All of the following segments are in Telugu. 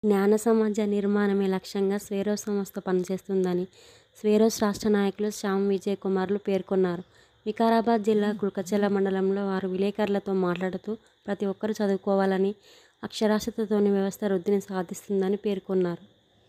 జ్ఞాన సమాజ నిర్మాణమే లక్ష్యంగా స్వేరోస్ సంస్థ పనిచేస్తుందని స్వేరోస్ రాష్ట్ర నాయకులు శ్యామ్ విజయ్ కుమార్లు పేర్కొన్నారు వికారాబాద్ జిల్లా కుల్కచెర్ల మండలంలో వారు విలేకరులతో మాట్లాడుతూ ప్రతి ఒక్కరూ చదువుకోవాలని అక్షరాస్యతతోని వ్యవస్థ వృద్ధిని సాధిస్తుందని పేర్కొన్నారు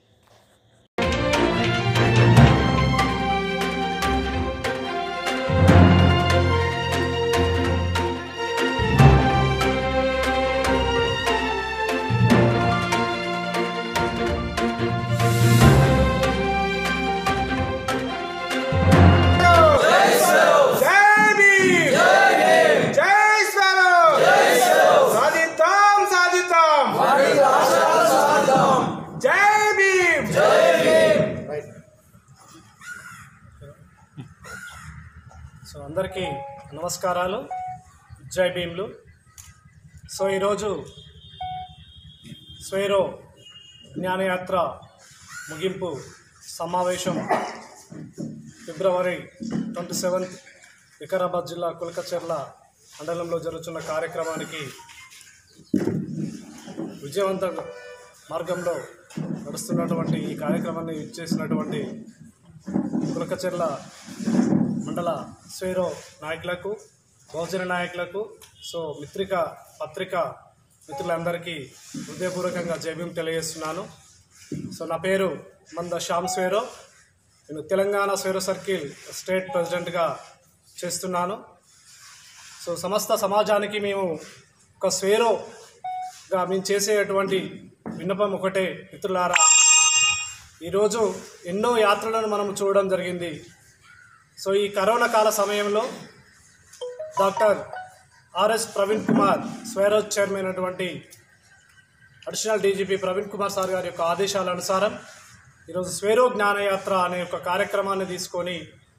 జై భీమ్ జై స్వరం సాధిద్దాం సాధిద్దాం జై భీమ్ సో అందరికీ నమస్కారాలు జై భీమ్లు సో ఈరోజు స్వేరో జ్ఞానయాత్ర ముగింపు సమావేశం ఫిబ్రవరి ట్వంటీ సెవెంత్ వికారాబాద్ జిల్లా కులకచెర్ల మండలంలో జరుగుతున్న కార్యక్రమానికి విజయవంత మార్గంలో నడుస్తున్నటువంటి ఈ కార్యక్రమాన్ని ఇచ్చేసినటువంటి కులకచెర్ల మండల స్వేరో నాయకులకు బహుజన నాయకులకు సో మిత్రిక పత్రిక మిత్రులందరికీ హృదయపూర్వకంగా జైభీం తెలియజేస్తున్నాను సో నా పేరు మంద శ్యామ్ స్వేరో నేను తెలంగాణ స్వేరో సర్కిల్ స్టేట్ ప్రెసిడెంట్గా చేస్తున్నాను సో సమస్త సమాజానికి మేము ఒక స్వేరోగా మేము చేసేటువంటి విన్నపం ఒకటే మిత్రులారా ఈరోజు ఎన్నో యాత్రలను మనం చూడడం జరిగింది సో ఈ కరోనా కాల సమయంలో doctor RS Praveen Kumar Swaeroes chairman అయినటువంటి additional DGP Praveen Kumar sir గారి యొక్క ఆదేశాల అనుసారం ఈరోజు స్వేరో జ్ఞానయాత్ర అనే ఒక కార్యక్రమాన్ని తీసుకొని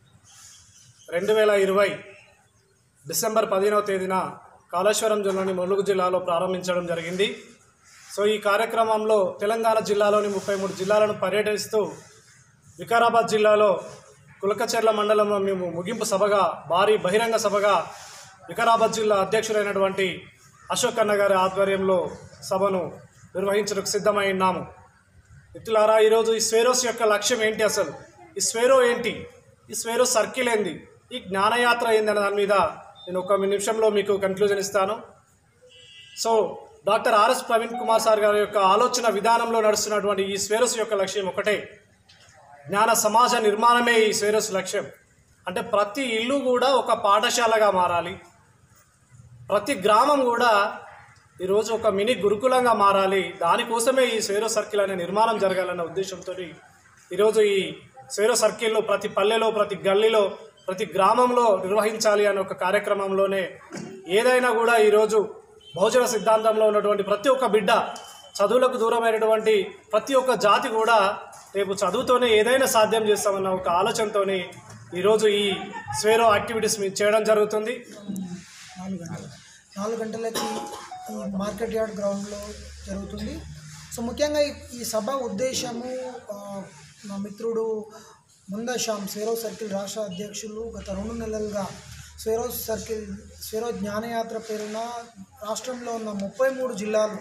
రెండు వేల ఇరవై డిసెంబర్ పదిహేనవ తేదీన కాళేశ్వరం జిల్లాని ములుగు జిల్లాలో ప్రారంభించడం జరిగింది సో ఈ కార్యక్రమంలో తెలంగాణ జిల్లాలోని ముప్పై మూడు జిల్లాలను పర్యటిస్తూ వికారాబాద్ జిల్లాలో కులకచెర్ల మండలంలో మేము ముగింపు సభగా భారీ బహిరంగ సభగా వికారాబాద్ జిల్లా అధ్యక్షుడైనటువంటి అశోక్ అన్న గారి ఆధ్వర్యంలో సభను నిర్వహించడానికి సిద్ధమై ఉన్నాము మిత్రులారా ఈరోజు ఈ స్వేరోస్ యొక్క లక్ష్యం ఏంటి అసలు ఈ స్వేరో ఏంటి ఈ స్వేరో సర్కిల్ ఏంది ఈ జ్ఞానయాత్ర ఏంది అనే దాని మీద నేను ఒక నిమిషంలో మీకు కన్క్లూజన్ ఇస్తాను so doctor RS Praveen Kumar sir గారి యొక్క ఆలోచన విధానంలో నడుస్తున్నటువంటి ఈ స్వేరస్ యొక్క లక్ష్యం ఒకటే జ్ఞాన సమాజ నిర్మాణమే ఈ స్వేరస్ లక్ష్యం అంటే ప్రతి ఇల్లు కూడా ఒక పాఠశాలగా మారాలి ప్రతి గ్రామం కూడా ఈరోజు ఒక మినీ గురుకులంగా మారాలి దానికోసమే ఈ స్వేరో సర్కిల్ అనే నిర్మాణం జరగాలన్న ఉద్దేశంతో ఈరోజు ఈ స్వేరో సర్కిల్లో ప్రతి పల్లెలో ప్రతి గల్లీలో ప్రతి గ్రామంలో నిర్వహించాలి అనే ఒక కార్యక్రమంలోనే ఏదైనా కూడా ఈరోజు బహుజన సిద్ధాంతంలో ఉన్నటువంటి ప్రతి ఒక్క బిడ్డ చదువులకు దూరమైనటువంటి ప్రతి ఒక్క జాతి కూడా రేపు చదువుతోనే ఏదైనా సాధ్యం చేస్తామన్న ఒక ఆలోచనతోని ఈరోజు ఈ స్వేరో యాక్టివిటీస్ మీ చేయడం జరుగుతుంది నాలుగు గంటలు నాలుగు గంటలకి ఈ మార్కెట్ యార్డ్ గ్రౌండ్లో జరుగుతుంది సో ముఖ్యంగా ఈ- ఈ సభ ఉద్దేశము ఆ, మా మిత్రుడు ముంద శ్యామ్ స్వేరో సర్కిల్ రాష్ట్ర అధ్యక్షులు గత రెండు నెలలుగా స్వేరో సర్కిల్ స్వేరో జ్ఞానయాత్ర పేరున రాష్ట్రంలో ఉన్న ముప్పై మూడు జిల్లాలు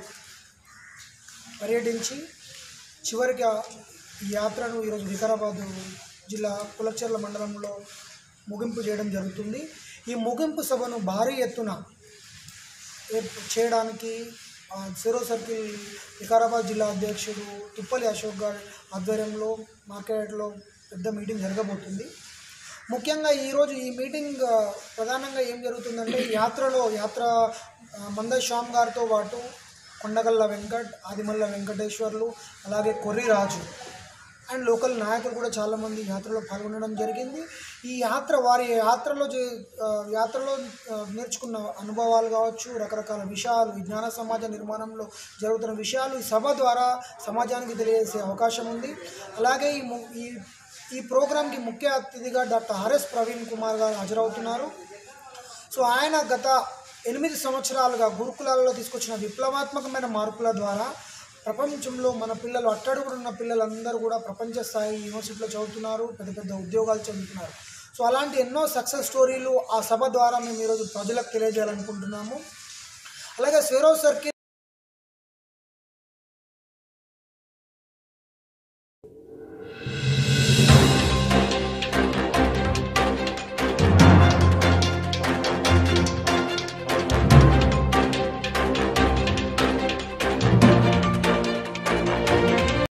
పర్యటించి చివరికి ఆ ఈ యాత్రను ఈరోజు వికారాబాద్ జిల్లా కులచెర్ల మండలంలో ముగింపు చేయడం జరుగుతుంది ఈ ముగింపు సభను భారీ ఎత్తున ఏర్ప- చేయడానికి ఆ, సిరో సర్కిల్ వికారాబాద్ జిల్లా అధ్యక్షుడు తుప్పలి అశోక్ గారి ఆధ్వర్యంలో మార్కెట్లో పెద్ద మీటింగ్ జరగబోతుంది ముఖ్యంగా ఈరోజు ఈ మీటింగ్ ఆ, ప్రధానంగా ఏం జరుగుతుందంటే ఈ యాత్రలో యాత్ర ఆ, మంద శ్యామ్ గారితో పాటు కొండగల్ల వెంకట్ ఆదిమల్ల వెంకటేశ్వర్లు అలాగే కొర్రి రాజు అండ్ లోకల్ నాయకులు కూడా చాలామంది యాత్రలో పాల్గొనడం జరిగింది ఈ యాత్ర వారి యాత్రలో చే- ఆ, యాత్రలో ఆ, నేర్చుకున్న అనుభవాలు కావచ్చు రకరకాల విషయాలు ఈ జ్ఞాన సమాజ నిర్మాణంలో జరుగుతున్న విషయాలు ఈ సభ ద్వారా సమాజానికి తెలియజేసే అవకాశం ఉంది అలాగే ఈ ము- ఈ ఈ ప్రోగ్రాంకి ముఖ్య అతిథిగా డాక్టర్ ఆర్ఎస్ ప్రవీణ్ కుమార్ గారు హాజరవుతున్నారు సో ఆయన గత ఎనిమిది సంవత్సరాలుగా గురుకులాలలో తీసుకొచ్చిన విప్లవాత్మకమైన మార్పుల ద్వారా ప్రపంచంలో మన పిల్లలు అట్టడుగున ఉన్న పిల్లలందరూ కూడా ప్రపంచ స్థాయి యూనివర్సిటీలో చదువుతున్నారు పెద్ద పెద్ద ఉద్యోగాలు చెందుతున్నారు సో అలాంటి ఎన్నో సక్సెస్ స్టోరీలు ఆ సభ ద్వారా మేము ఈరోజు ప్రజలకు తెలియజేయాలనుకుంటున్నాము అలాగే స్వేరో సర్కిల్